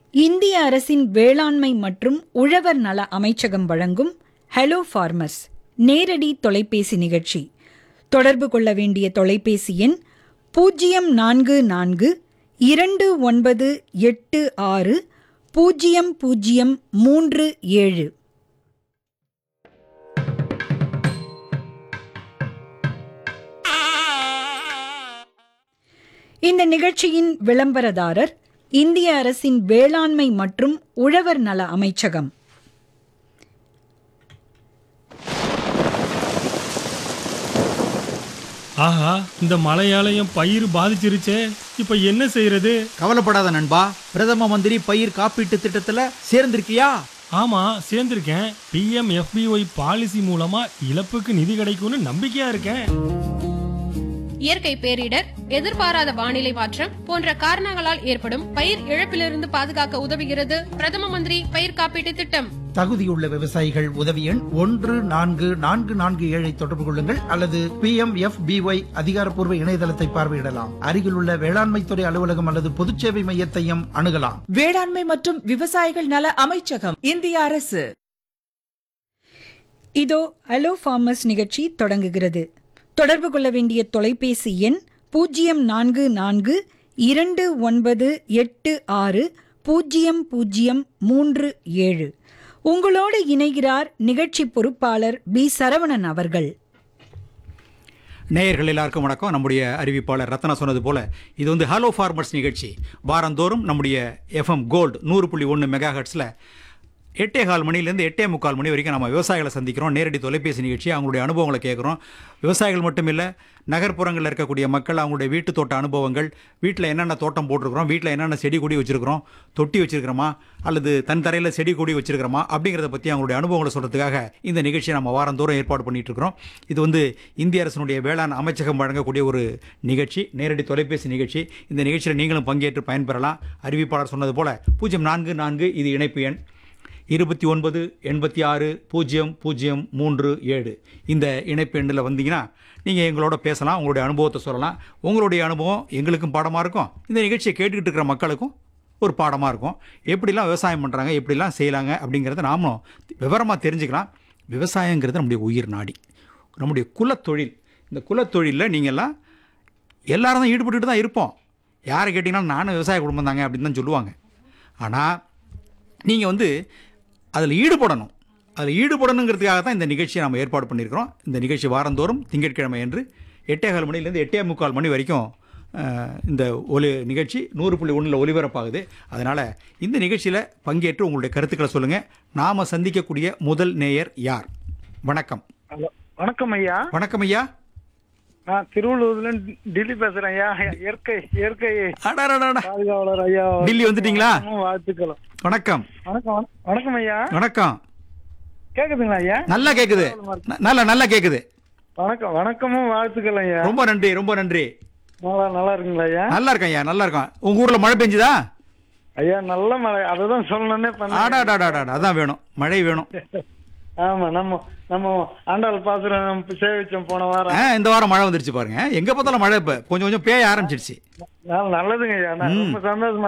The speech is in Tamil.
இந்திய அரசின் வேளாண்மை மற்றும் உழவர் நல அமைச்சகம் வழங்கும் ஹலோ ஃபார்மர்ஸ் நேரடி தொலைபேசி நிகழ்ச்சி தொடர்பு கொள்ள வேண்டிய தொலைபேசி எண் பூஜ்ஜியம் நான்கு நான்கு இரண்டு ஒன்பது எட்டு ஆறு பூஜ்ஜியம் பூஜ்ஜியம் மூன்று ஏழு இந்த நிகழ்ச்சியின் விளம்பரதாரர் இந்திய அரசின் வேளாண்மை மற்றும் உழவர் நல அமைச்சகம் ஆஹா இந்த மழையாலயம் பயிர் பாதிச்சிருச்சே இப்ப என்ன செய்யறது கவலைப்படாத நண்பா பிரதம மந்திரி பயிர் காப்பீட்டு திட்டத்துல சேர்ந்திருக்கியா ஆமா சேர்ந்திருக்கேன் பிஎம் எஃபிஒய் பாலிசி மூலமா இழப்புக்கு நிதி கிடைக்கும்னு நம்பிக்கையா இருக்கேன் இயற்கை பேரிடர் எதிர்பாராத வானிலை மாற்றம் போன்ற காரணங்களால் ஏற்படும் பயிர் இழப்பிலிருந்து பாதுகாக்க உதவுகிறது பிரதம மந்திரி பயிர் காப்பீட்டு திட்டம் தகுதியுள்ள விவசாயிகள் உதவி எண் ஒன்று நான்கு நான்கு நான்கு ஏழை தொடர்பு கொள்ளுங்கள் அல்லது பி எம் எஃப் பிஒய் அதிகாரப்பூர்வ இணையதளத்தை பார்வையிடலாம் அருகிலுள்ள வேளாண்மைத்துறை அலுவலகம் அல்லது பொதுச்சேவை மையத்தையும் அணுகலாம் வேளாண்மை மற்றும் விவசாயிகள் நல அமைச்சகம் இந்திய அரசு இதோ ஹலோ ஃபார்மர்ஸ் நிகழ்ச்சி தொடங்குகிறது தொடர்பு கொள்ள வேண்டிய தொலைபேசி எண் பூஜ்ஜியம் நான்கு நான்கு இரண்டு ஒன்பது எட்டு ஆறு பூஜ்ஜியம் பூஜ்ஜியம் மூன்று ஏழு உங்களோடு இணைகிறார் நிகழ்ச்சி பொறுப்பாளர் பி சரவணன் அவர்கள் நேயர்கள் எல்லாருக்கும் வணக்கம் நம்முடைய அறிவிப்பாளர் ரத்னா சொன்னது போல இது வந்து ஹலோ ஃபார்மர்ஸ் நிகழ்ச்சி வாரந்தோறும் நம்முடைய எஃப்எம் கோல்டு நூறு புள்ளி ஒன்று மெகா ஹெர்ட்ஸில் எட்டே கால் மணிலேருந்து எட்டே முக்கால் மணி வரைக்கும் நம்ம விவசாயிகளை சந்திக்கிறோம் நேரடி தொலைபேசி நிகழ்ச்சி அவங்களுடைய அனுபவங்களை கேட்குறோம் விவசாயிகள் மட்டும் இல்லை நகர்ப்புறங்களில் இருக்கக்கூடிய மக்கள் அவங்களுடைய வீட்டு தோட்ட அனுபவங்கள் வீட்டில் என்னென்ன தோட்டம் போட்டிருக்கிறோம் வீட்டில் என்னென்ன செடி கொடி வச்சிருக்கிறோம் தொட்டி வச்சிருக்கிறோமா அல்லது தன் தரையில் செடி கொடி வச்சிருக்கிறோமா அப்படிங்கிறத பற்றி அவங்களுடைய அனுபவங்களை சொல்கிறதுக்காக இந்த நிகழ்ச்சியை நம்ம வாரந்தோறும் ஏற்பாடு பண்ணிட்டு இருக்கிறோம் இது வந்து இந்திய அரசினுடைய வேளாண் அமைச்சகம் வழங்கக்கூடிய ஒரு நிகழ்ச்சி நேரடி தொலைபேசி நிகழ்ச்சி இந்த நிகழ்ச்சியில் நீங்களும் பங்கேற்று பயன்பெறலாம் அறிவிப்பாளர் சொன்னது போல பூஜ்ஜியம் நான்கு நான்கு இது இணைப்பு எண் இருபத்தி ஒன்பது எண்பத்தி ஆறு பூஜ்ஜியம் பூஜ்ஜியம் மூன்று ஏழு இந்த இணைப்பு எண்ணில் வந்தீங்கன்னா நீங்கள் எங்களோட பேசலாம் உங்களுடைய அனுபவத்தை சொல்லலாம் உங்களுடைய அனுபவம் எங்களுக்கும் பாடமாக இருக்கும் இந்த நிகழ்ச்சியை கேட்டுக்கிட்டு இருக்கிற மக்களுக்கும் ஒரு பாடமாக இருக்கும் எப்படிலாம் விவசாயம் பண்ணுறாங்க எப்படிலாம் செய்யலாங்க அப்படிங்கிறத நாமளும் விவரமாக தெரிஞ்சுக்கலாம் விவசாயங்கிறது நம்முடைய உயிர் நாடி நம்முடைய குலத்தொழில் இந்த குலத்தொழிலில் நீங்கள்லாம் எல்லாரும் தான் ஈடுபட்டுட்டு தான் இருப்போம் யாரை கேட்டிங்கன்னா நானும் விவசாய குடும்பம் தாங்க அப்படின்னு தான் சொல்லுவாங்க ஆனால் நீங்கள் வந்து அதில் ஈடுபடணும் அதில் ஈடுபடணுங்கிறதுக்காக தான் இந்த நிகழ்ச்சியை நம்ம ஏற்பாடு பண்ணியிருக்கிறோம் இந்த நிகழ்ச்சி வாரந்தோறும் திங்கட்கிழமை என்று எட்டே கால் மணிலேருந்து எட்டே முக்கால் மணி வரைக்கும் அஹ், இந்த ஒலி நிகழ்ச்சி நூறு புள்ளி ஒன்றில் ஒலிபரப்பாகுது அதனால் இந்த நிகழ்ச்சியில் பங்கேற்று உங்களுடைய கருத்துக்களை சொல்லுங்கள் நாம் சந்திக்கக்கூடிய முதல் நேயர் யார் வணக்கம் ஹலோ வணக்கம் ஐயா வணக்கம் ஐயா நான் திருவள்ளூர்ல இருந்து டில்லி பேசுறேன் ஐயா இயற்கை இயற்கை அடாடாடாடா. பாதுகாவலர் ஐயா டில்லி வந்துட்டீங்களா? வணக்கமும் வாழ்த்துக்களும் வணக்கம் வணக்கம் வண- வணக்கம் ஐயா வணக்கம் கேக்குதுங்களா ஐயா நல்லா கேட்குது ந- நல்லா நல்லா கேட்குது வணக்கம் வணக்கமும் வாழ்த்துக்கள் ஐயா ரொம்ப நன்றி ரொம்ப நன்றி நல்லா நல்லா இருக்குங்களா ஐயா நல்லா இருக்கேன் ஐயா நல்லா இருக்கேன் உங்க ஊர்ல மழை பெஞ்சுதா ஐயா நல்ல மழை அததான் சொல்லணும்னே பண்ண ஆடாடாடாடா அதான் வேணும் மழை வேணும் ஆமா நம்ம நம்ம ஆண்டாள் பாசுரம் சேவிச்சோம் போன வாரம் ஆ, இந்த வாரம் மழை வந்துருச்சு பாருங்க எங்க பார்த்தாலும் மழை இப்ப கொஞ்சம் கொஞ்சம் பேய ஆரம்பிச்சிருச்சு நல்ல- நல்லதுங்க ஐயா நான் ரொம்ப சந்தோஷமா